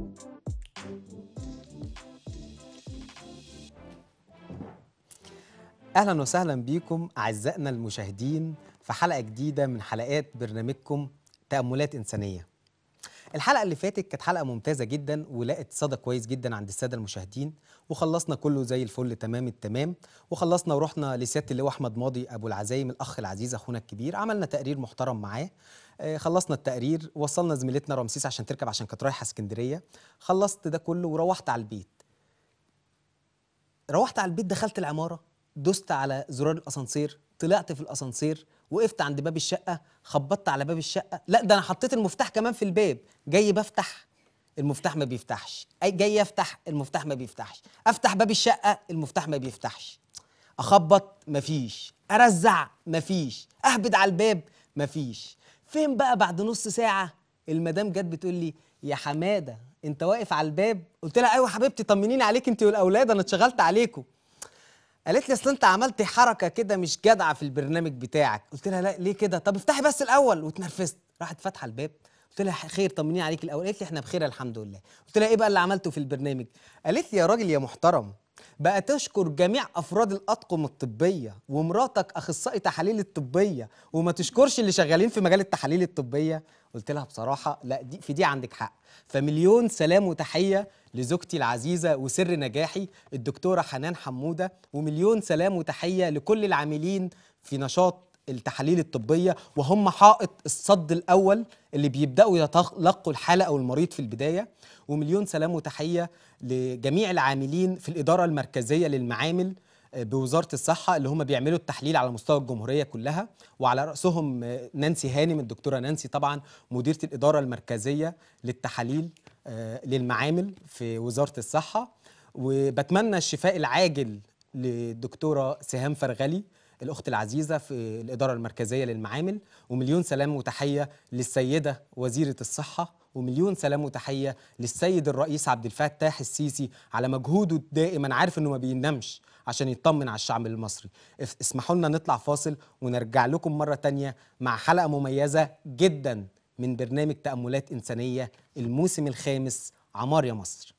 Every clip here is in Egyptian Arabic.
اهلا وسهلا بيكم اعزائنا المشاهدين في حلقه جديده من حلقات برنامجكم تاملات انسانيه الحلقه اللي فاتت كانت حلقه ممتازه جدا ولقت صدى كويس جدا عند الساده المشاهدين وخلصنا كله زي الفل تمام التمام وخلصنا ورحنا لسياده اللواء احمد ماضي ابو العزايم الاخ العزيز اخونا الكبير عملنا تقرير محترم معاه آه، خلصنا التقرير وصلنا زميلتنا رمسيس عشان تركب عشان كانت رايحه اسكندريه خلصت ده كله وروحت على البيت روحت على البيت دخلت العماره دوست على زرار الاسانسير طلعت في الاسانسير وقفت عند باب الشقه خبطت على باب الشقه لا ده انا حطيت المفتاح كمان في الباب جاي بفتح المفتاح ما بيفتحش أي جاي افتح المفتاح ما بيفتحش افتح باب الشقه المفتاح ما بيفتحش اخبط مفيش ارزع مفيش اهبد على الباب مفيش فين بقى بعد نص ساعه المدام جت بتقول لي يا حماده انت واقف على الباب قلت لها ايوه حبيبتي طمنيني عليك انت والاولاد انا اتشغلت عليكم قالت لي اصل انت عملت حركه كده مش جادعه في البرنامج بتاعك قلت لها لا ليه كده طب افتحي بس الاول واتنرفزت راحت فاتحه الباب قلت لها خير طمنيني عليك الاول قالت لي احنا بخير الحمد لله قلت لها ايه بقى اللي عملته في البرنامج قالت لي يا راجل يا محترم بقى تشكر جميع افراد الاطقم الطبيه ومراتك اخصائي تحاليل الطبيه وما تشكرش اللي شغالين في مجال التحاليل الطبيه قلت لها بصراحه لا دي في دي عندك حق فمليون سلام وتحيه لزوجتي العزيزه وسر نجاحي الدكتوره حنان حموده ومليون سلام وتحيه لكل العاملين في نشاط التحاليل الطبيه وهم حائط الصد الاول اللي بيبداوا يتلقوا الحاله او المريض في البدايه ومليون سلام وتحيه لجميع العاملين في الاداره المركزيه للمعامل بوزاره الصحه اللي هم بيعملوا التحليل على مستوى الجمهوريه كلها وعلى راسهم نانسي هانم الدكتوره نانسي طبعا مديره الاداره المركزيه للتحاليل آه، للمعامل في وزاره الصحه وبتمنى الشفاء العاجل للدكتوره سهام فرغلي الاخت العزيزه في الاداره المركزيه للمعامل ومليون سلام وتحيه للسيده وزيره الصحه ومليون سلام وتحيه للسيد الرئيس عبد الفتاح السيسي على مجهوده الدائم انا عارف انه ما بينامش عشان يطمن على الشعب المصري اف- اسمحوا لنا نطلع فاصل ونرجع لكم مره تانية مع حلقه مميزه جدا من برنامج تاملات انسانيه الموسم الخامس عمار يا مصر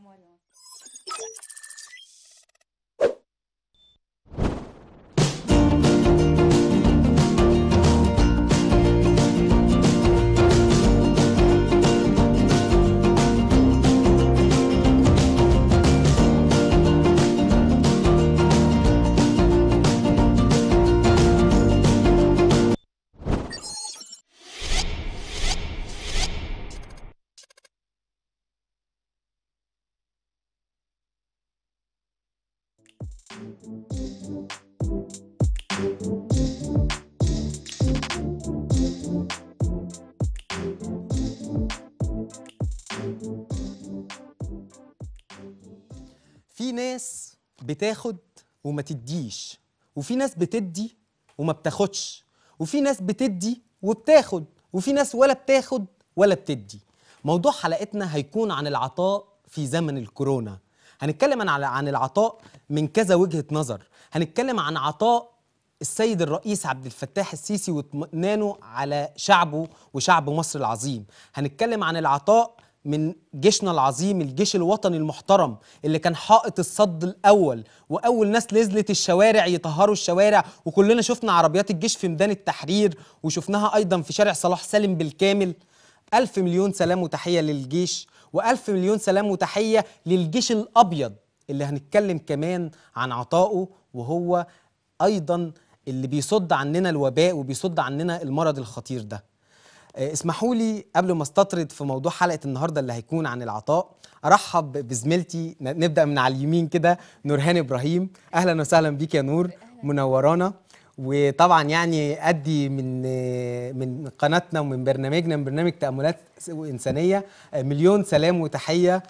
في ناس بتاخد وما تديش وفي ناس بتدي وما بتاخدش وفي ناس بتدي وبتاخد وفي ناس ولا بتاخد ولا بتدي موضوع حلقتنا هيكون عن العطاء في زمن الكورونا هنتكلم عن عن العطاء من كذا وجهة نظر هنتكلم عن عطاء السيد الرئيس عبد الفتاح السيسي واطمئنانه على شعبه وشعب مصر العظيم هنتكلم عن العطاء من جيشنا العظيم الجيش الوطني المحترم اللي كان حائط الصد الأول وأول ناس نزلت الشوارع يطهروا الشوارع وكلنا شفنا عربيات الجيش في ميدان التحرير وشفناها أيضا في شارع صلاح سالم بالكامل ألف مليون سلام وتحية للجيش وألف مليون سلام وتحية للجيش الأبيض اللي هنتكلم كمان عن عطائه وهو أيضا اللي بيصد عننا الوباء وبيصد عننا المرض الخطير ده آه، اسمحوا لي قبل ما استطرد في موضوع حلقة النهاردة اللي هيكون عن العطاء أرحب بزميلتي ن- نبدأ من على اليمين كده نورهان إبراهيم أهلا وسهلا بيك يا نور منورانا وطبعا يعني أدي من آه، من قناتنا ومن برنامجنا من برنامج تأملات إنسانية آه، مليون سلام وتحية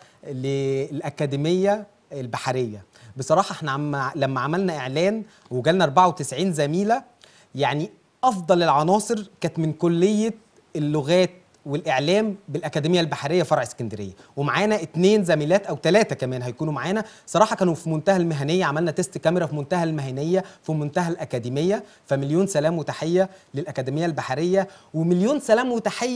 للأكاديمية البحرية بصراحة احنا عم لما عملنا إعلان وجالنا 94 زميلة يعني افضل العناصر كانت من كليه اللغات والاعلام بالاكاديميه البحريه فرع اسكندريه ومعانا اتنين زميلات او ثلاثه كمان هيكونوا معانا صراحه كانوا في منتهى المهنيه عملنا تيست كاميرا في منتهى المهنيه في منتهى الاكاديميه فمليون سلام وتحيه للاكاديميه البحريه ومليون سلام وتحيه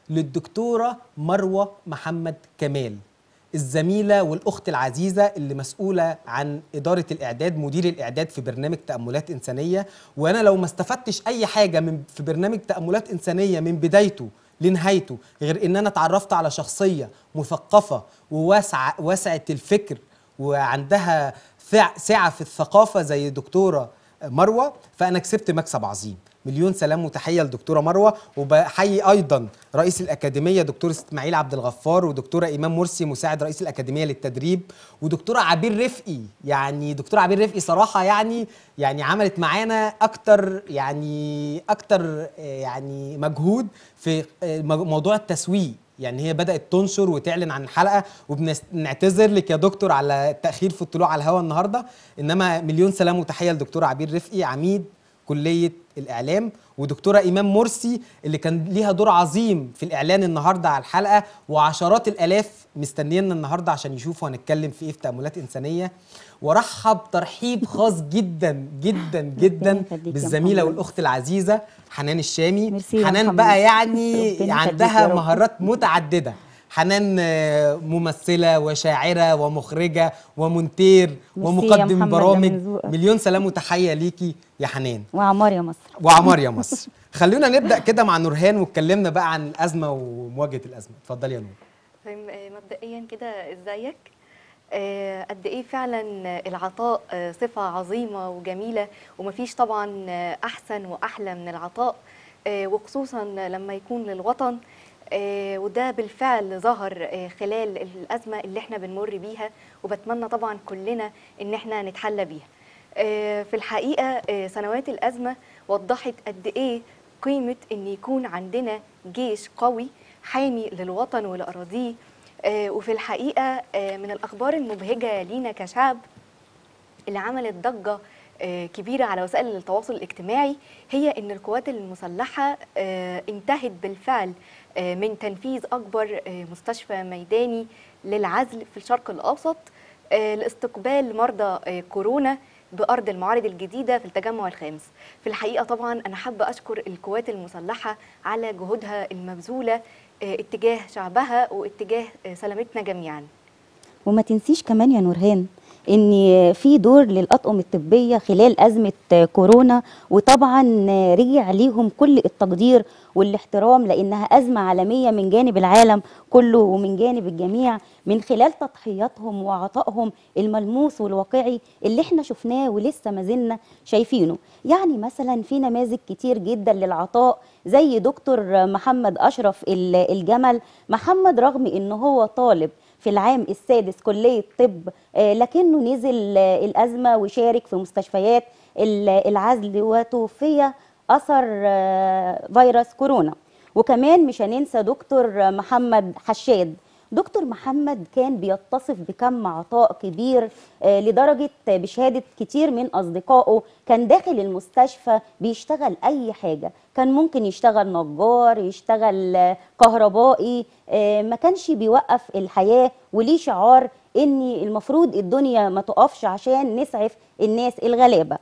للدكتوره مروه محمد كمال الزميله والاخت العزيزه اللي مسؤوله عن اداره الاعداد مدير الاعداد في برنامج تاملات انسانيه وانا لو ما استفدتش اي حاجه من في برنامج تاملات انسانيه من بدايته لنهايته غير ان انا اتعرفت على شخصيه مثقفه وواسعه واسعه الفكر وعندها فع- سعه في الثقافه زي دكتوره مروه فانا كسبت مكسب عظيم مليون سلام وتحيه لدكتوره مروه وبحيي ايضا رئيس الاكاديميه دكتور اسماعيل عبد الغفار ودكتوره ايمان مرسي مساعد رئيس الاكاديميه للتدريب ودكتوره عبير رفقي يعني دكتوره عبير رفقي صراحه يعني يعني عملت معانا اكتر يعني اكتر آه، يعني مجهود في آه، مج- موضوع التسويق يعني هي بدات تنشر وتعلن عن الحلقه وبنعتذر لك يا دكتور على التاخير في الطلوع على الهواء النهارده انما مليون سلام وتحيه لدكتوره عبير رفقي عميد كليه الاعلام ودكتوره ايمان مرسي اللي كان ليها دور عظيم في الاعلان النهارده على الحلقه وعشرات الالاف مستنينا النهارده عشان يشوفوا هنتكلم في ايه في تاملات انسانيه وارحب ترحيب خاص جدا جدا جدا يخليك يا بالزميله محمد. والاخت العزيزه حنان الشامي ميرسي يا حنان محمد. بقى يعني ربنا يخليك عندها يا رب. مهارات متعدده حنان آه، ممثله وشاعره ومخرجه ومونتير ميرسي يا ومقدم محمد، ده برامج من ذوقك. مليون سلام وتحيه ليكي يا حنان وعمار يا مصر وعمار يا مصر خلونا نبدا كده مع نورهان واتكلمنا بقى عن الازمه ومواجهه الازمه اتفضلي يا نور طيب آه، مبدئيا كده ازيك آه، قد ايه فعلا العطاء آه، صفة عظيمة وجميلة ومفيش طبعا آه، احسن واحلى من العطاء آه، وخصوصا لما يكون للوطن آه، وده بالفعل ظهر آه، خلال الازمة اللي احنا بنمر بيها وبتمنى طبعا كلنا ان احنا نتحلى بيها آه، في الحقيقة آه، سنوات الازمة وضحت قد ايه قيمة ان يكون عندنا جيش قوي حامي للوطن ولأراضيه آه، وفي الحقيقة آه، من الأخبار المبهجة لينا كشعب اللي عملت ضجة آه، كبيرة على وسائل التواصل الاجتماعي هي أن القوات المسلحة آه، انتهت بالفعل آه، من تنفيذ أكبر آه، مستشفى ميداني للعزل في الشرق الأوسط آه، لاستقبال مرضى آه، كورونا بأرض المعارض الجديدة في التجمع الخامس في الحقيقة طبعا أنا حابة أشكر القوات المسلحة على جهودها المبذولة آه، اتجاه شعبها واتجاه آه، سلامتنا جميعا وما تنسيش كمان يا نورهان ان في دور للاطقم الطبيه خلال ازمه كورونا وطبعا رجع ليهم كل التقدير والاحترام لانها ازمه عالميه من جانب العالم كله ومن جانب الجميع من خلال تضحياتهم وعطائهم الملموس والواقعي اللي احنا شفناه ولسه ما زلنا شايفينه يعني مثلا في نماذج كتير جدا للعطاء زي دكتور محمد اشرف ال- الجمل محمد رغم ان هو طالب في العام السادس كلية طب آه، لكنه نزل آه، الأزمة وشارك في مستشفيات ال- العزل وتوفي أثر آه، فيروس كورونا وكمان مش هننسى دكتور محمد حشاد دكتور محمد كان بيتصف بكم عطاء كبير آه، لدرجة بشهادة كتير من أصدقائه كان داخل المستشفى بيشتغل أي حاجة كان ممكن يشتغل نجار يشتغل آه، كهربائي آه، ما كانش بيوقف الحياة وليه شعار إن المفروض الدنيا ما تقفش عشان نسعف الناس الغلابة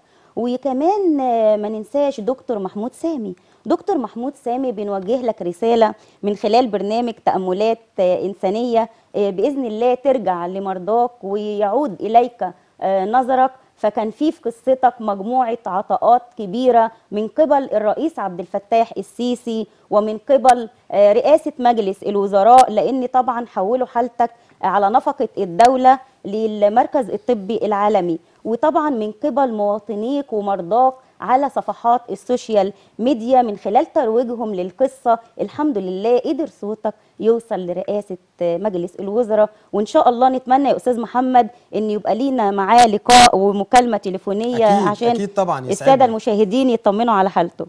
وكمان آه، ما ننساش دكتور محمود سامي دكتور محمود سامي بنوجه لك رسالة من خلال برنامج تأملات آه، إنسانية آه، بإذن الله ترجع لمرضاك ويعود إليك آه، نظرك فكان في في قصتك مجموعة عطاءات كبيرة من قبل الرئيس عبد الفتاح السيسي ومن قبل آه، رئاسة مجلس الوزراء لأن طبعا حولوا حالتك على نفقة الدولة للمركز الطبي العالمي وطبعا من قبل مواطنيك ومرضاك على صفحات السوشيال ميديا من خلال ترويجهم للقصة الحمد لله قدر صوتك يوصل لرئاسة مجلس الوزراء وإن شاء الله نتمنى يا أستاذ محمد إن يبقى لينا معاه لقاء ومكالمة تليفونية أكيد، عشان أكيد طبعاً، السادة يسعدنا. المشاهدين يطمنوا على حالته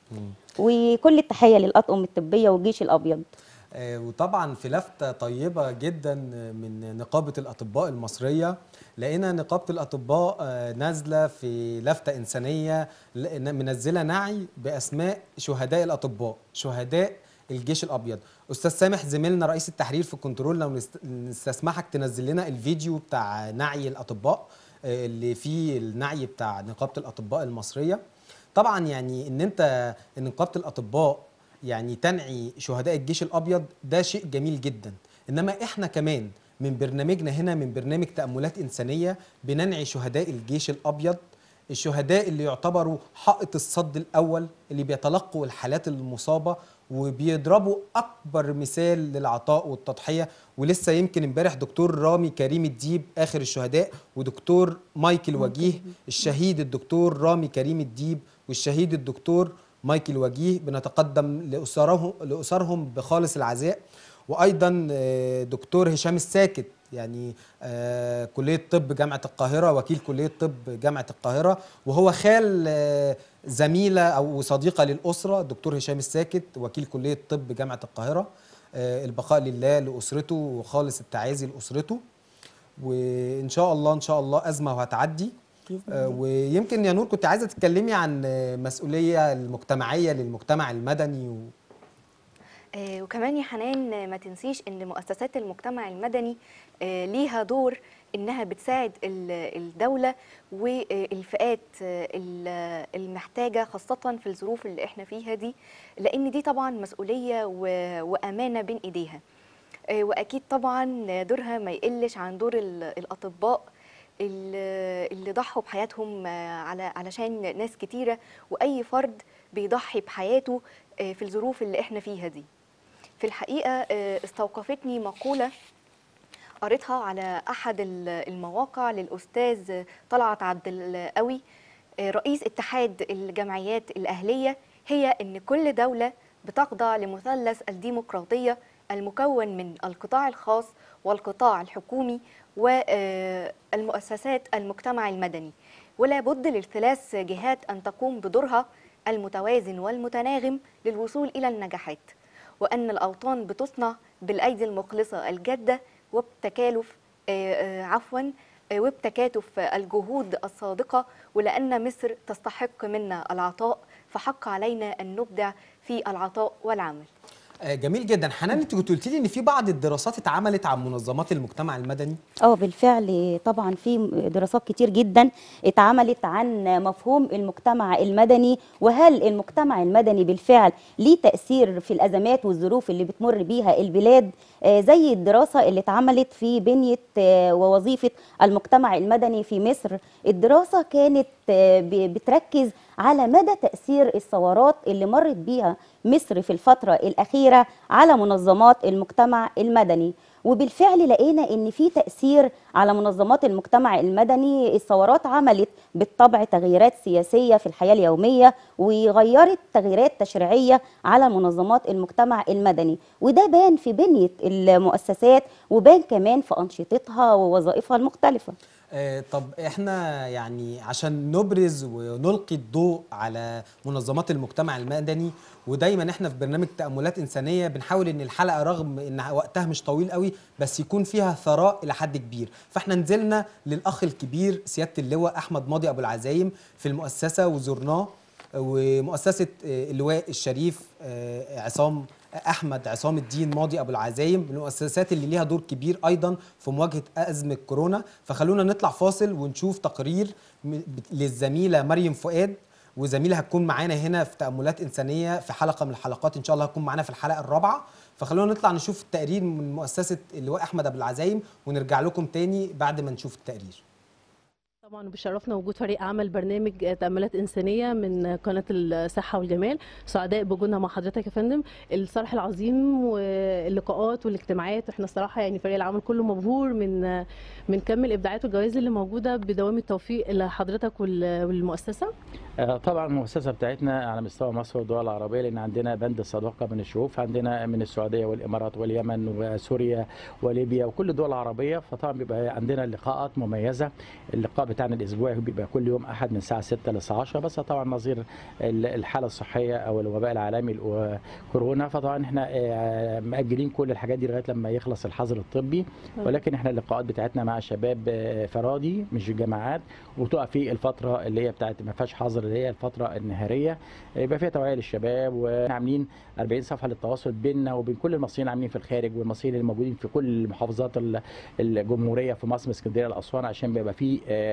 وكل التحية للأطقم الطبية والجيش الأبيض آه، وطبعا في لفتة طيبة جدا من نقابة الأطباء المصرية لقينا نقابة الأطباء آه، نازلة في لفتة إنسانية ل- منزلة نعي بأسماء شهداء الأطباء شهداء الجيش الأبيض أستاذ سامح زميلنا رئيس التحرير في الكنترول لو نست- نستسمحك تنزل لنا الفيديو بتاع نعي الأطباء آه، اللي فيه النعي بتاع نقابة الأطباء المصرية طبعا يعني ان انت ان نقابه الاطباء يعني تنعي شهداء الجيش الابيض ده شيء جميل جدا انما احنا كمان من برنامجنا هنا من برنامج تاملات انسانيه بننعي شهداء الجيش الابيض الشهداء اللي يعتبروا حائط الصد الاول اللي بيتلقوا الحالات المصابه وبيضربوا اكبر مثال للعطاء والتضحيه ولسه يمكن امبارح دكتور رامي كريم الديب اخر الشهداء ودكتور مايكل وجيه الشهيد الدكتور رامي كريم الديب والشهيد الدكتور مايكل وجيه بنتقدم لاسرهم لاسرهم بخالص العزاء وايضا آه، دكتور هشام الساكت يعني آه، كليه طب جامعه القاهره وكيل كليه طب جامعه القاهره وهو خال آه، زميله او صديقه للاسره دكتور هشام الساكت وكيل كليه طب جامعه القاهره آه، البقاء لله لاسرته وخالص التعازي لاسرته وان شاء الله ان شاء الله ازمه وهتعدي آه، ويمكن يا نور كنت عايزه تتكلمي عن آه، مسؤوليه المجتمعيه للمجتمع المدني و... آه، وكمان يا حنان آه، ما تنسيش ان مؤسسات المجتمع المدني آه، ليها دور انها بتساعد ال- الدوله والفئات آه، ال- المحتاجه خاصه في الظروف اللي احنا فيها دي لان دي طبعا مسؤوليه و- وامانه بين ايديها آه، واكيد طبعا دورها ما يقلش عن دور ال- الاطباء اللي اللي ضحوا بحياتهم آه، على علشان ناس كتيره واي فرد بيضحي بحياته آه، في الظروف اللي احنا فيها دي في الحقيقه آه، استوقفتني مقوله قريتها على احد ال- المواقع للاستاذ طلعت عبد القوي آه، رئيس اتحاد الجمعيات الاهليه هي ان كل دوله بتخضع لمثلث الديمقراطيه المكون من القطاع الخاص والقطاع الحكومي والمؤسسات المجتمع المدني ولا بد للثلاث جهات ان تقوم بدورها المتوازن والمتناغم للوصول الى النجاحات وان الاوطان بتصنع بالايدي المخلصه الجاده وبتكالف آه، آه، عفوا آه، وبتكاتف الجهود الصادقه ولان مصر تستحق منا العطاء فحق علينا ان نبدع في العطاء والعمل آه، جميل جدا حنان انت كنت قلت لي ان في بعض الدراسات اتعملت عن منظمات المجتمع المدني اه بالفعل طبعا في دراسات كتير جدا اتعملت عن مفهوم المجتمع المدني وهل المجتمع المدني بالفعل ليه تأثير في الأزمات والظروف اللي بتمر بيها البلاد آه، زي الدراسة اللي اتعملت في بنية آه، ووظيفة المجتمع المدني في مصر الدراسة كانت آه، ب- بتركز على مدى تأثير الثورات اللي مرت بيها مصر في الفترة الأخيرة على منظمات المجتمع المدني وبالفعل لقينا ان في تاثير على منظمات المجتمع المدني الثورات عملت بالطبع تغييرات سياسيه في الحياه اليوميه وغيرت تغييرات تشريعيه على منظمات المجتمع المدني وده بان في بنيه المؤسسات وبان كمان في انشطتها ووظائفها المختلفه آه، طب احنا يعني عشان نبرز ونلقي الضوء على منظمات المجتمع المدني ودايما احنا في برنامج تأملات إنسانية بنحاول ان الحلقة رغم ان وقتها مش طويل قوي بس يكون فيها ثراء إلى حد كبير فاحنا نزلنا للأخ الكبير سيادة اللواء أحمد ماضي أبو العزايم في المؤسسة وزرناه ومؤسسة آه، اللواء الشريف آه، عصام احمد عصام الدين ماضي ابو العزايم من المؤسسات اللي ليها دور كبير ايضا في مواجهه ازمه كورونا فخلونا نطلع فاصل ونشوف تقرير م- للزميله مريم فؤاد وزميله هتكون معانا هنا في تاملات انسانيه في حلقه من الحلقات ان شاء الله هتكون معانا في الحلقه الرابعه فخلونا نطلع نشوف التقرير من مؤسسه اللواء احمد ابو العزايم ونرجع لكم تاني بعد ما نشوف التقرير طبعا بشرفنا وجود فريق عمل برنامج تأملات إنسانية من قناة الصحة والجمال سعداء بوجودنا مع حضرتك يا فندم الصرح العظيم واللقاءات والاجتماعات احنا الصراحة يعني فريق العمل كله مبهور من من كم الإبداعات والجوائز اللي موجودة بدوام التوفيق لحضرتك وال- والمؤسسة آه، طبعا المؤسسه بتاعتنا على مستوى مصر والدول العربيه لان عندنا بند الصداقه من الشعوب عندنا من السعوديه والامارات واليمن وسوريا وليبيا وكل الدول العربيه فطبعا بيبقى عندنا لقاءات مميزه اللقاء بتاعنا الاسبوعي بيبقى كل يوم احد من الساعه 6 للساعه 10 بس طبعا نظير ال- الحاله الصحيه او الوباء العالمي ال- كورونا فطبعا احنا آه، مأجلين كل الحاجات دي لغايه لما يخلص الحظر الطبي ولكن احنا اللقاءات بتاعتنا مع شباب آه، فرادي مش جماعات وتقع في الفتره اللي هي بتاعت ما فيهاش حظر اللي هي الفتره النهاريه يبقى فيها توعيه للشباب وعاملين 40 صفحه للتواصل بيننا وبين كل المصريين عاملين في الخارج والمصريين اللي موجودين في كل محافظات ال- الجمهوريه في مصر من اسكندريه لاسوان عشان بيبقى في آه،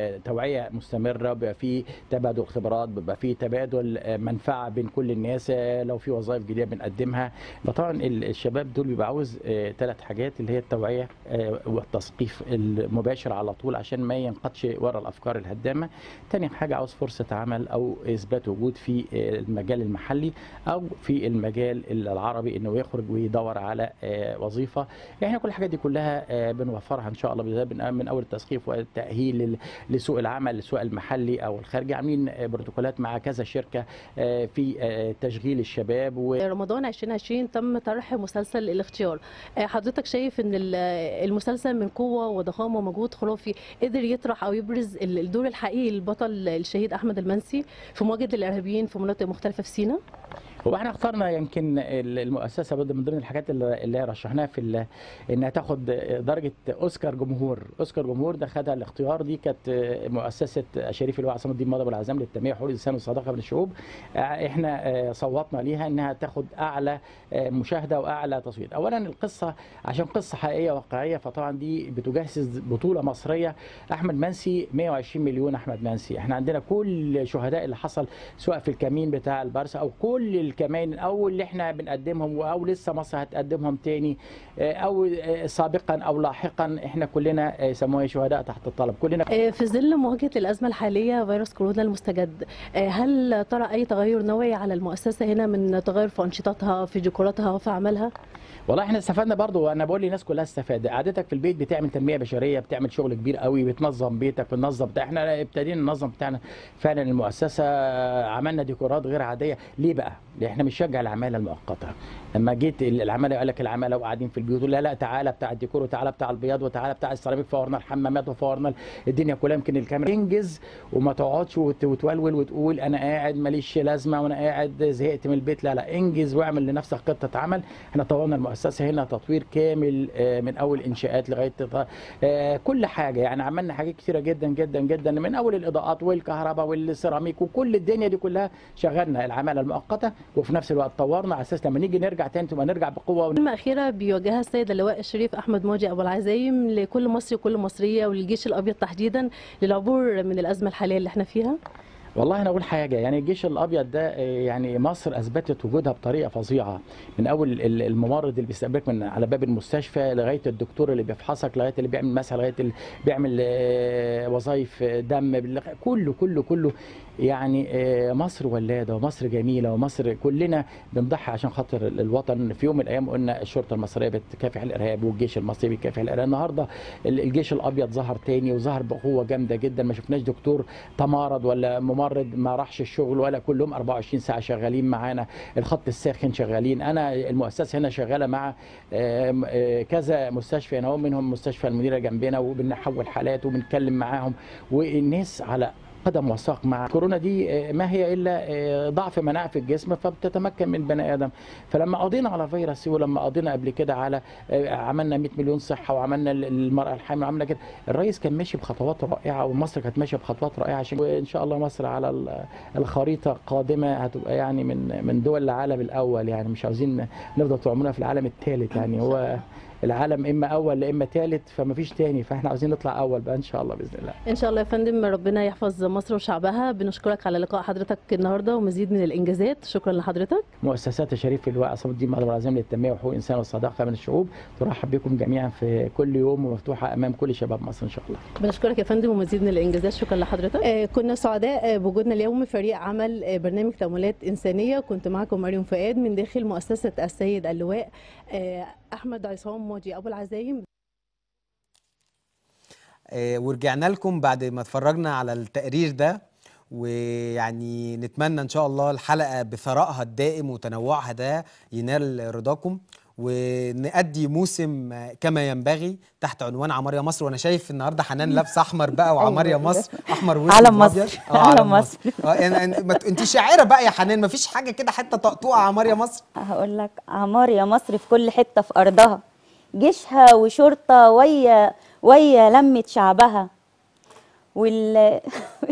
آه، توعيه مستمره بيبقى في تبادل خبرات بيبقى في تبادل آه، منفعه بين كل الناس آه، لو في وظائف جديده بنقدمها فطبعا ال- الشباب دول بيبقى عاوز ثلاث حاجات اللي هي التوعيه آه، والتثقيف المباشر على طول عشان ما ينقضش ورا الافكار الهدامه تاني حاجه عاوز فرصه عمل او اثبات وجود في آه، المجال المحلي او في المجال العربي انه يخرج ويدور على آه، وظيفه احنا كل الحاجات دي كلها آه، بنوفرها ان شاء الله بالذات من من اول التثقيف والتاهيل لل- لسوق العمل لسوق المحلي او الخارجي عاملين آه، بروتوكولات مع كذا شركه آه، في آه، تشغيل الشباب و رمضان 2020 تم طرح مسلسل الاختيار آه، حضرتك شايف ان ال- المسلسل من قوه وضخامه ومجهود خرافي قدر يطرح او يبرز ال- الدور الحقيقي للبطل الشهيد احمد المنسي في مواجهه الارهابيين في مناطق مختلفه في سيناء هو احنا اخترنا يمكن ال- المؤسسه برضه من ضمن الحاجات اللي اللي رشحناها في ال- انها تاخد درجه اوسكار جمهور اوسكار جمهور ده خدها الاختيار دي كانت مؤسسه شريف اللواء عصام الدين ماضي والعزام للتنميه وحقوق الانسان والصداقه بين الشعوب احنا صوتنا ليها انها تاخد اعلى مشاهده واعلى تصويت اولا القصه عشان قصه حقيقيه واقعيه فطبعا دي بتجهز بطوله مصريه احمد منسي 120 مليون احمد منسي احنا عندنا كل الشهداء اللي حصل سواء في الكمين بتاع البارسا او كل الكمائن او اللي احنا بنقدمهم او لسه مصر هتقدمهم تاني او سابقا او لاحقا احنا كلنا يسموها شهداء تحت الطلب كلنا في ظل مواجهه الازمه الحاليه فيروس كورونا المستجد هل ترى اي تغير نوعي على المؤسسه هنا من تغير في انشطتها في ديكوراتها في اعمالها والله احنا استفدنا برضو وانا بقول للناس كلها استفاد قعدتك في البيت بتعمل تنميه بشريه بتعمل شغل كبير قوي بتنظم بيتك بتنظم بتاع احنا ابتدينا ننظم بتاعنا فعلا المؤسسه عملنا ديكورات غير عاديه ليه بقى؟ لان احنا بنشجع العماله المؤقته لما جيت العماله قال لك العماله وقاعدين في البيوت لا لا تعالى بتاع الديكور وتعالى بتاع البياض وتعالى بتاع السيراميك فورنا الحمامات وفورنا الدنيا كلها يمكن الكاميرا انجز وما تقعدش وتولول وتقول انا قاعد ماليش لازمه وانا قاعد زهقت من البيت لا لا انجز واعمل لنفسك خطه عمل احنا طورنا المؤسسه هنا تطوير كامل من اول انشاءات لغايه كل حاجه يعني عملنا حاجات كثيره جدا جدا جدا من اول الاضاءات والكهرباء والسيراميك وكل الدنيا دي كلها شغلنا العماله المؤقته وفي نفس الوقت طورنا على اساس لما نيجي نرجع تاني تبقى نرجع بقوه كلمه اخيره بيوجهها السيد اللواء الشريف احمد موجي ابو العزايم لكل مصري وكل مصريه وللجيش الابيض تحديدا للعبور من الازمه الحاليه اللي احنا فيها والله انا اقول حاجه يعني الجيش الابيض ده يعني مصر اثبتت وجودها بطريقه فظيعه من اول الممرض اللي بيستقبلك من على باب المستشفى لغايه الدكتور اللي بيفحصك لغايه اللي بيعمل مسح لغايه اللي بيعمل وظائف دم كله كله كله يعني مصر ولاده ومصر جميله ومصر كلنا بنضحي عشان خاطر الوطن في يوم من الايام قلنا الشرطه المصريه بتكافح الارهاب والجيش المصري بيكافح الارهاب النهارده الجيش الابيض ظهر تاني وظهر بقوه جامده جدا ما شفناش دكتور تمارض ولا ممرض ما راحش الشغل ولا كلهم 24 ساعه شغالين معانا الخط الساخن شغالين انا المؤسسه هنا شغاله مع كذا مستشفى هنا منهم مستشفى المنيره جنبنا وبنحول حالات وبنتكلم معاهم والناس على قدم وساق مع كورونا دي ما هي الا ضعف مناعه في الجسم فبتتمكن من بني ادم فلما قضينا على فيروس ولما قضينا قبل كده على عملنا 100 مليون صحه وعملنا المراه الحامل وعملنا كده الرئيس كان ماشي بخطوات رائعه ومصر كانت ماشيه بخطوات رائعه عشان وان شاء الله مصر على الخريطه القادمه هتبقى يعني من من دول العالم الاول يعني مش عاوزين نفضل طول عمرنا في العالم الثالث يعني هو العالم اما اول لا اما ثالث فما فيش تاني فاحنا عاوزين نطلع اول بقى ان شاء الله باذن الله ان شاء الله يا فندم ربنا يحفظ مصر وشعبها بنشكرك على لقاء حضرتك النهارده ومزيد من الانجازات شكرا لحضرتك مؤسسات شريف اللواء عصام الدين مقدم العزام للتنميه وحقوق الانسان والصداقه بين الشعوب ترحب بكم جميعا في كل يوم ومفتوحه امام كل شباب مصر ان شاء الله بنشكرك يا فندم ومزيد من الانجازات شكرا لحضرتك آه كنا سعداء بوجودنا اليوم فريق عمل آه برنامج تاملات انسانيه كنت معكم مريم فؤاد من داخل مؤسسه السيد اللواء آه احمد عصام موجي ابو العزايم آه ورجعنا لكم بعد ما اتفرجنا على التقرير ده ويعني نتمنى ان شاء الله الحلقه بثرائها الدائم وتنوعها ده ينال رضاكم ونأدي موسم كما ينبغي تحت عنوان عمار يا مصر وانا شايف النهارده حنان لابسه احمر بقى وعمار يا مصر احمر واسود علم مصر علم مصر اه يعني انت شاعره بقى يا حنان مفيش حاجه كده حته طقطوقه عمار يا مصر هقول لك عمار يا مصر في كل حته في ارضها جيشها وشرطه ويا ويا لمه شعبها وال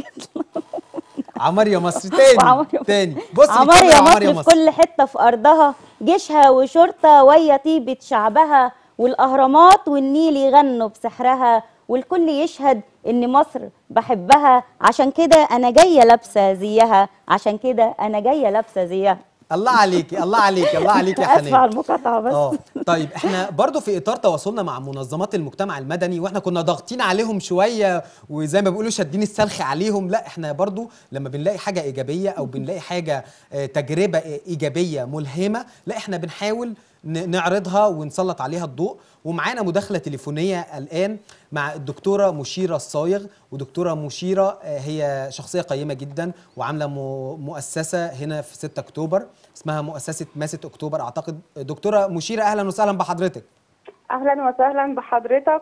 عمار يا مصر تاني وعمار يا تاني بص عمار يا مصر في كل حته في ارضها جيشها وشرطه ويا طيبه شعبها والاهرامات والنيل يغنوا بسحرها والكل يشهد ان مصر بحبها عشان كده انا جايه لابسه زيها عشان كده انا جايه لابسه زيها الله عليكي الله عليكي الله عليكي يا اسفه على حنان المقاطعه بس اه طيب احنا برضو في اطار تواصلنا مع منظمات المجتمع المدني واحنا كنا ضاغطين عليهم شويه وزي ما بيقولوا شادين السلخ عليهم لا احنا برضو لما بنلاقي حاجه ايجابيه او بنلاقي حاجه آه، تجربه ايجابيه ملهمه لا احنا بنحاول ن- نعرضها ونسلط عليها الضوء ومعانا مداخله تليفونيه الان مع الدكتوره مشيره الصايغ ودكتوره مشيره آه، هي شخصيه قيمه جدا وعامله م- مؤسسه هنا في 6 اكتوبر اسمها مؤسسه ماسه اكتوبر اعتقد دكتوره مشيره اهلا وسهلا بحضرتك اهلا وسهلا بحضرتك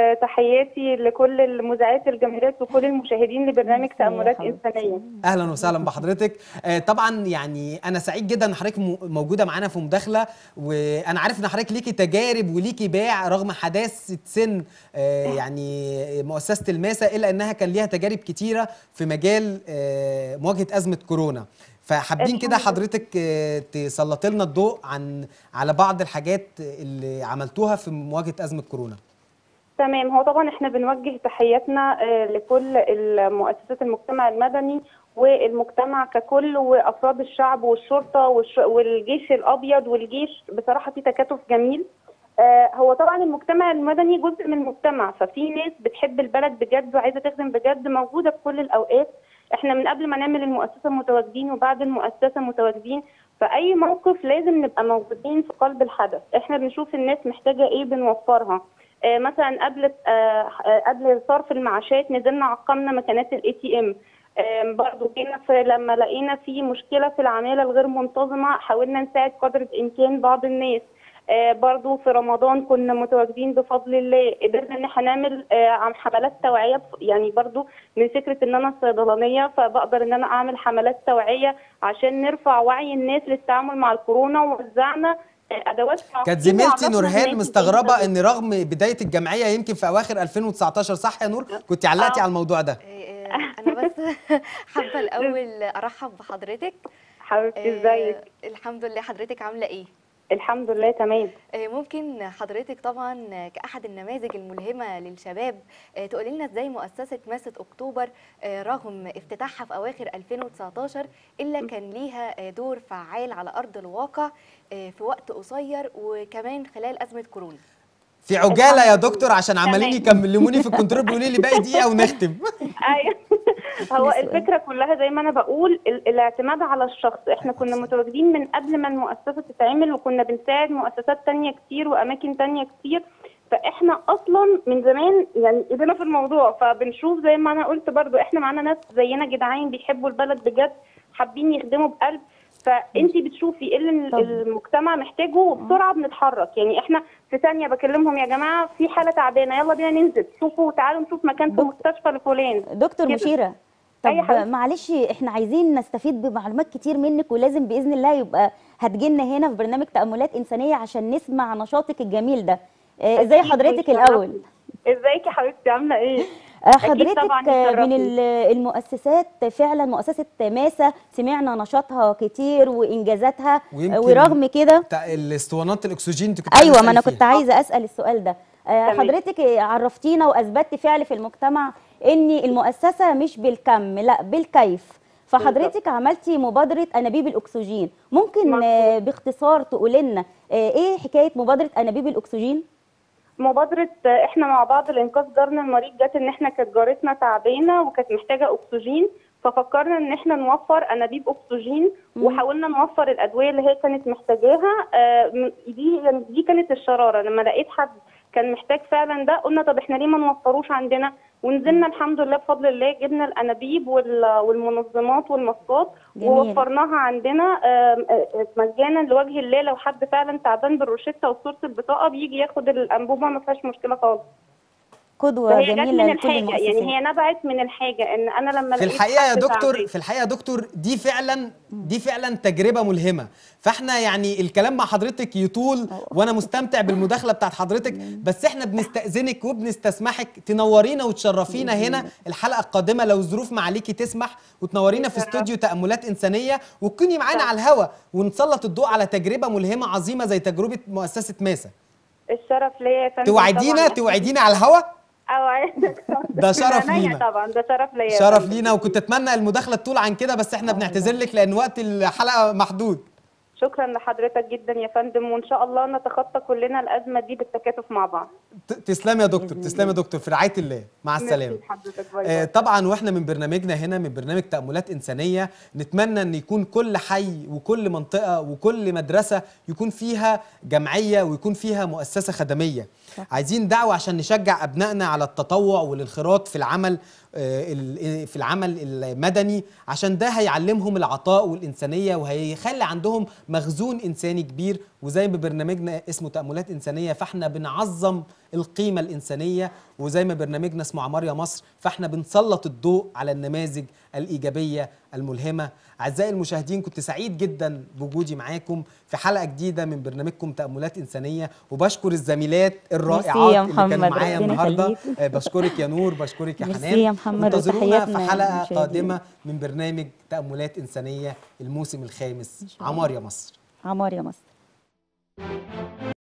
وتحياتي لكل المذيعات الجميلات وكل المشاهدين لبرنامج تاملات انسانيه اهلا وسهلا بحضرتك آه، طبعا يعني انا سعيد جدا ان حضرتك م- موجوده معانا في مداخله وانا عارف ان حضرتك ليكي تجارب وليكي باع رغم حداثه سن آه، يعني مؤسسه الماسه الا انها كان ليها تجارب كتيره في مجال آه، مواجهه ازمه كورونا فحابين كده الحمد لله. حضرتك آه، تسلطي لنا الضوء عن على بعض الحاجات اللي عملتوها في مواجهه ازمه كورونا تمام هو طبعا احنا بنوجه تحياتنا آه، لكل المؤسسات المجتمع المدني والمجتمع ككل وافراد الشعب والشرطه والش- والجيش الابيض والجيش بصراحه في تكاتف جميل آه، هو طبعا المجتمع المدني جزء من المجتمع ففي ناس بتحب البلد بجد وعايزه تخدم بجد موجوده في كل الاوقات احنا من قبل ما نعمل المؤسسه متواجدين وبعد المؤسسه متواجدين فاي موقف لازم نبقى موجودين في قلب الحدث احنا بنشوف الناس محتاجه ايه بنوفرها آه، مثلا قبل آه، آه، قبل صرف المعاشات نزلنا عقمنا مكانات الاي تي ام برضه جينا في لما لقينا في مشكله في العماله الغير منتظمه حاولنا نساعد قدر الامكان بعض الناس آه، برضو في رمضان كنا متواجدين بفضل الله قدرنا ان احنا نعمل آه، عم حملات توعيه بف- يعني برضو من فكره ان انا صيدلانيه فبقدر ان انا اعمل حملات توعيه عشان نرفع وعي الناس للتعامل مع الكورونا ووزعنا آه، ادوات كانت تعقيم زميلتي وعرفنا نورهان الناس مستغربه إزاي ان رغم بدايه الجمعيه يمكن في اواخر 2019 صح يا نور كنت علقتي آه. على الموضوع ده آه، آه، انا بس حابه الاول ارحب بحضرتك حبيبتي آه، ازيك الحمد لله حضرتك عامله ايه الحمد لله تمام آه، ممكن حضرتك طبعا كأحد النماذج الملهمة للشباب آه، تقولي لنا ازاي مؤسسة ماسة أكتوبر آه، رغم افتتاحها في أواخر 2019 إلا كان ليها آه، دور فعال على أرض الواقع آه، في وقت قصير وكمان خلال أزمة كورونا في عجاله يا الحمد لله. دكتور عشان عمالين تمام. يكلموني في الكنترول بيقولوا لي باقي دقيقه ونختم ايوه هو سؤال. الفكره كلها زي ما انا بقول ال- الاعتماد على الشخص احنا كنا متواجدين من قبل ما المؤسسه تتعمل وكنا بنساعد مؤسسات تانية كتير واماكن تانية كتير فاحنا اصلا من زمان يعني ايدينا في الموضوع فبنشوف زي ما انا قلت برضو احنا معانا ناس زينا جدعان بيحبوا البلد بجد حابين يخدموا بقلب فانت بتشوفي ايه اللي طب. المجتمع محتاجه وبسرعه بنتحرك يعني احنا في ثانيه بكلمهم يا جماعه في حاله تعبانه يلا بينا ننزل شوفوا تعالوا نشوف مكان في دكتور. مستشفى لفلان دكتور كده. مشيره أي طب حبيبتي. معلش احنا عايزين نستفيد بمعلومات كتير منك ولازم باذن الله يبقى هتجيلنا هنا في برنامج تاملات انسانيه عشان نسمع نشاطك الجميل ده آه، ازاي أكيد حضرتك بيشرفني. الاول ازيك يا حبيبتي عامله ايه آه، أكيد حضرتك طبعاً آه، من يشرفني. ال- المؤسسات فعلا مؤسسه ماسه سمعنا نشاطها كتير وانجازاتها ويمكن آه، ورغم كده بتاع الاسطوانات الاكسجين انت كنت ايوه عايزة ما انا تسألي كنت فيها. عايزه اسال السؤال ده آه، تمام. حضرتك عرفتينا واثبتت فعل في المجتمع ان المؤسسه مش بالكم لا بالكيف فحضرتك عملتي مبادره انابيب الاكسجين ممكن مظبوط. آه، باختصار تقولي لنا آه، ايه حكايه مبادره انابيب الاكسجين مبادره آه، احنا مع بعض لانقاذ جارنا المريض جت ان احنا كانت جارتنا تعبانه وكانت محتاجه اكسجين ففكرنا ان احنا نوفر انابيب اكسجين وحاولنا نوفر الادويه اللي هي كانت محتاجاها آه، م- دي يعني دي كانت الشراره لما لقيت حد كان محتاج فعلا ده قلنا طب احنا ليه ما نوفروش عندنا ونزلنا الحمد لله بفضل الله جبنا الانابيب وال- والمنظمات والماسكات جميل. ووفرناها عندنا آم، آه، آه، مجانا لوجه الله لو حد فعلا تعبان بالروشته وصوره البطاقه بيجي ياخد الانبوبه ما فيهاش مشكله خالص قدوه فهي جت جميله من لكل الحاجه المؤسسات يعني هي نبعت من الحاجه ان انا لما في لقيت الحقيقه يا حد دكتور تعبان- في الحقيقه يا دكتور دي فعلا دي فعلا تجربه ملهمه فاحنا يعني الكلام مع حضرتك يطول وانا مستمتع بالمداخله بتاعت حضرتك بس احنا بنستاذنك وبنستسمحك تنورينا وتشرفينا هنا الحلقه القادمه لو الظروف معاليكي تسمح وتنورينا في يشرف. استوديو تاملات انسانيه وتكوني معانا طبعا. على الهوا ونسلط الضوء على تجربه ملهمه عظيمه زي تجربه مؤسسه ماسه الشرف ليا يا فندم توعدينا طبعاً. توعدينا على الهوا اوعدك ده شرف عينيا لينا. طبعا ده شرف ليا يا شرف فندم. لينا وكنت اتمنى المداخله تطول عن كده بس احنا بنعتذر لك لان وقت الحلقه محدود شكرا لحضرتك جدا يا فندم وان شاء الله نتخطى كلنا الازمه دي بالتكاتف مع بعض ت- تسلمي يا دكتور تسلمي يا دكتور في رعايه الله مع السلامه ميرسي لحضرتك باي آه، باي. طبعا واحنا من برنامجنا هنا من برنامج تأملات إنسانية نتمنى ان يكون كل حي وكل منطقة وكل مدرسة يكون فيها جمعية ويكون فيها مؤسسة خدمية عايزين دعوة عشان نشجع أبنائنا على التطوع والانخراط في العمل آه، ال- في العمل المدني عشان ده هيعلمهم العطاء والإنسانية وهيخلي عندهم مخزون إنساني كبير وزي ما برنامجنا اسمه تأملات إنسانية فاحنا بنعظم القيمة الإنسانية وزي ما برنامجنا اسمه عمار يا مصر فاحنا بنسلط الضوء على النماذج الإيجابية الملهمة أعزائي المشاهدين كنت سعيد جدا بوجودي معاكم في حلقة جديدة من برنامجكم تأملات إنسانية وبشكر الزميلات الرائعات ميرسي يا اللي كانوا محمد، معايا ربنا النهاردة يخليك. آه، بشكرك يا نور بشكرك يا ميرسي حنان يا محمد، وانتظرونا في وتحياتنا حلقة للمشاهدين. قادمة من برنامج تأملات إنسانية الموسم الخامس عمار يا مصر عمار يا مصر